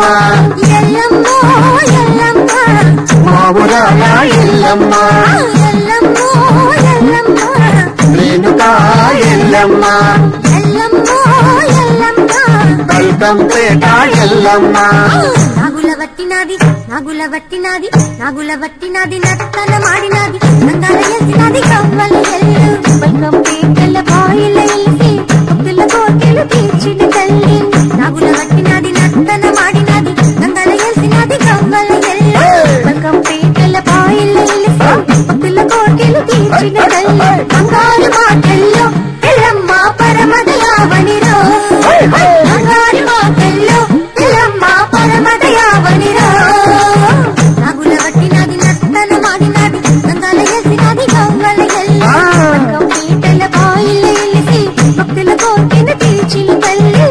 ఎల్లమ్మో ఎల్లమ్మ మా ఊరాల ఎల్లమ్మ ఎల్లమ్మో ఎల్లమ్మ రేణుకా ఎల్లమ్మ ఎల్లమ్మో ఎల్లమ్మ బల్కంపేట ఎల్లమ్మ నాగుల వట్టినాది నాగుల వట్టినాది నాగుల వట్టినాది నత్తన మాడినాది నంగాల ఎల్సినాది కవ్వల ఎల్లు బల్కం పీటల బాయిల ఎల్సి భక్తుల కోటెలు తీర్చిన తల్లి నాగుల వట్టినాది నత్తన మాడినాది నంగాల ఎల్సినాది కవ్వల ఎల్లు బల్కం పీటల బాయిల ఎల్సి భక్తుల కోటెలు తీర్చిన తల్లి బంగారు మాటల్లో ఎల్లమ్మ పరమదయావనిరో బంగారు మాటల్లో ఎల్లమ్మ పరమదయావనిరో నాగుల వట్టినాది నత్తన మాడినాది నంగాల ఎల్సినాది కవ్వల ఎల్లు బల్కం పీటల బాయిల ఎల్సి భక్తుల కోటెలు తీర్చిన తల్లి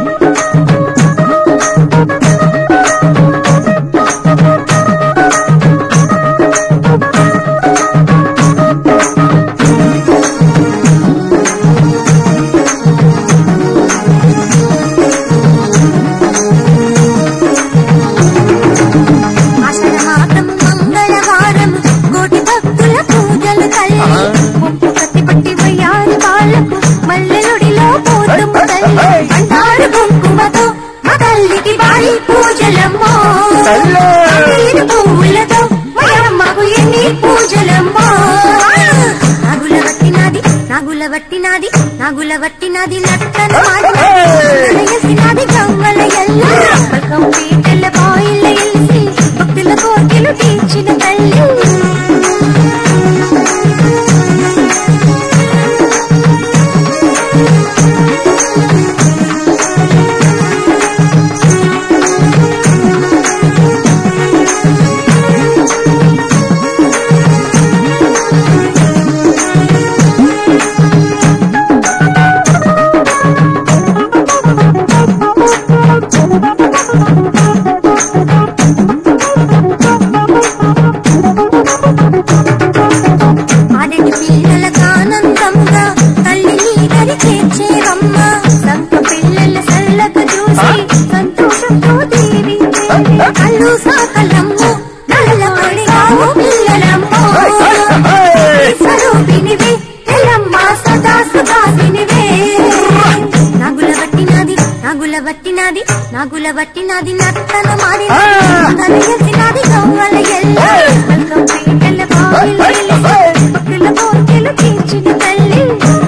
ఆషాఢమాసము మంగళవారము కోటి భక్తుల పూజలు తల్లి ముప్పు కత్తి పట్టి వయ్యారి వాళ్ళకు మల్లెలుడిలో పోతుము తల్లి అంటారు కుంకుమతో మా తల్లికి వారి పూజలమ్మో తల్లే! ఐదు పువ్వులతో మయమ్మకు ఎన్ని పూజలమ్మో నాగుల వట్టినాది నాగుల వట్టినాది నాగుల వట్టినాది నట్టన మాడినాది కవ్వల ఎల్ల పల్కం పీటల బాయిల ఎల్సి భక్తుల కోరికలు తీర్చిన తల్లి ఆడటి పిల్లలకు ఆనందంగా తల్లిని గరి చేర్చేవమ్మ సంత పిల్లల సల్లకు చూసి సంతోషంతో దేవి కళ్ళు సాకలమ్ము నల్ల పడిగావు పిల్లలమ్మో స్వరూపినివే ఎల్లమ్మ సదా సుభాసినివే నాగుల వట్టినాది నాగుల వట్టినాది నాగుల వట్టినాది నత్తన మాడినాది కలిసినాది గవ్వల ఎల్ల బల్కం పీటల బావిల ఎలిసి భక్తుల కోరికలు తీర్చిన తల్లి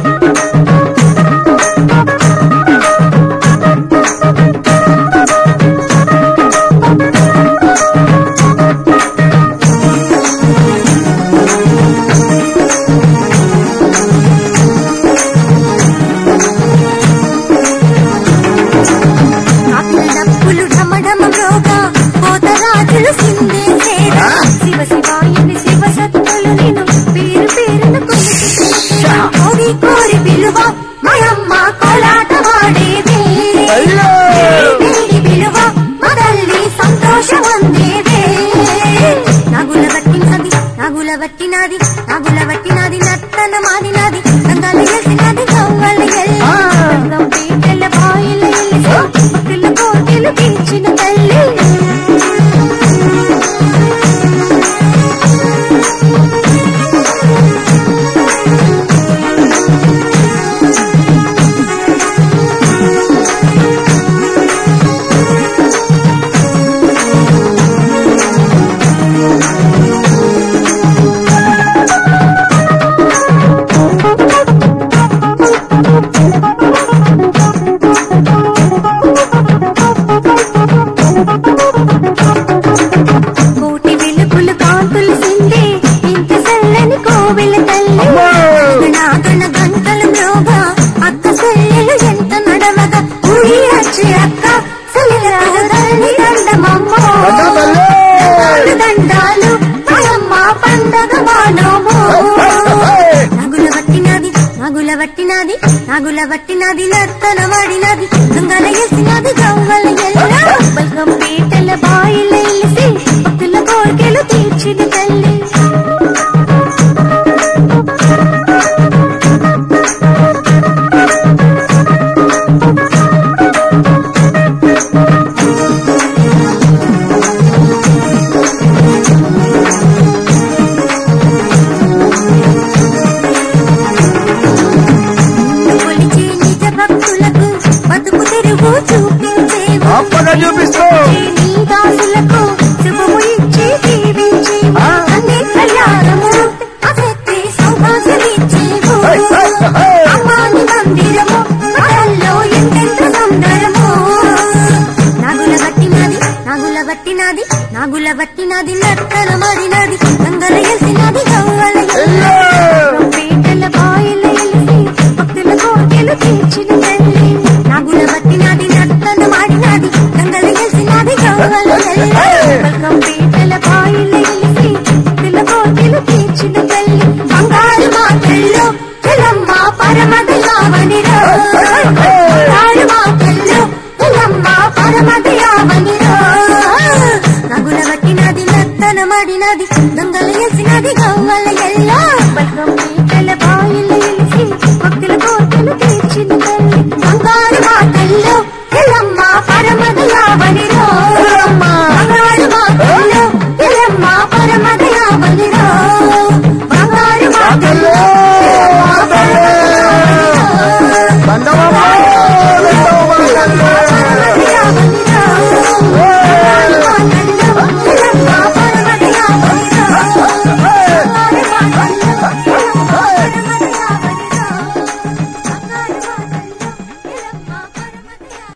కాకుల డప్పులు ఢమఢమ మ్రోగా కోతరాజులు సిందేసేరా శివ శివాయుని శివ సత్తులు నేను పేరు పేరును కొలిచి కోరి కోరి పిలువ మయమ్మ కోలాట వాడేవే అయ్యో! వేడి పిలువ మదల్లి సంతోషమందేవే నాగుల వట్టినది నాగుల వట్టినది నాగుల వట్టినది నత్తన మాదినది రంగాల ఎల్సినది గవ్వల ఎల్ల రంగం పీటల బాయిల ఎల్సి భక్తుల కోటెలు తీర్చిన తల్లి కోటి వెలుగులు కాంతులు సిందే ఇంత చల్లని కోవెల తల్లి అమ్మా! నాగణ గంటల మ్రోగా అక్క చెల్లెలు ఎంత నడవగా ఊరి వచ్చి అక్క సెలవులని దండమమ్మో దండం తల్లి! నాలుగు దండాలు మాయమ్మ పండగ మానోమో నాగుల వట్టినది నాగుల వట్టినది నాగుల వట్టినది నర్తన వాడినది గంగల ఎసినది గవ్వల ఎల్ల బల్గం పీటల బాయిల ఎలిసి భక్తుల కోరికలు తీర్చిన తల్లి నర్తనమడినది గంగల ఎల్సినది గవ్వల ఎల్లో పీటల బాయిల ఎలిసి భక్తుల కోరికలు తీర్చిన తల్లి నాగుల బట్టినది నర్తనమడినది గంగల ఎల్సినది గవ్వల బల్గం పీటల బాయిల ఎలిసి భక్తుల కోరికలు తీర్చిన తల్లి బంగారు మాటల్లో చెలమ్మ పరమదయావనిరో బంగారు మాటల్లో చెలమ్మ పరమదయావనిరో నగుల పట్టినది నత్తనమడినది దొంగల ఎసినది గవ్వల ఎల్లో బల్గం పీటల బాయిల ఎలిసి భక్తుల కోరికలు తీర్చిన తల్లి బంగారు మాటల్లో చెలమ్మ పరమదయావనిరో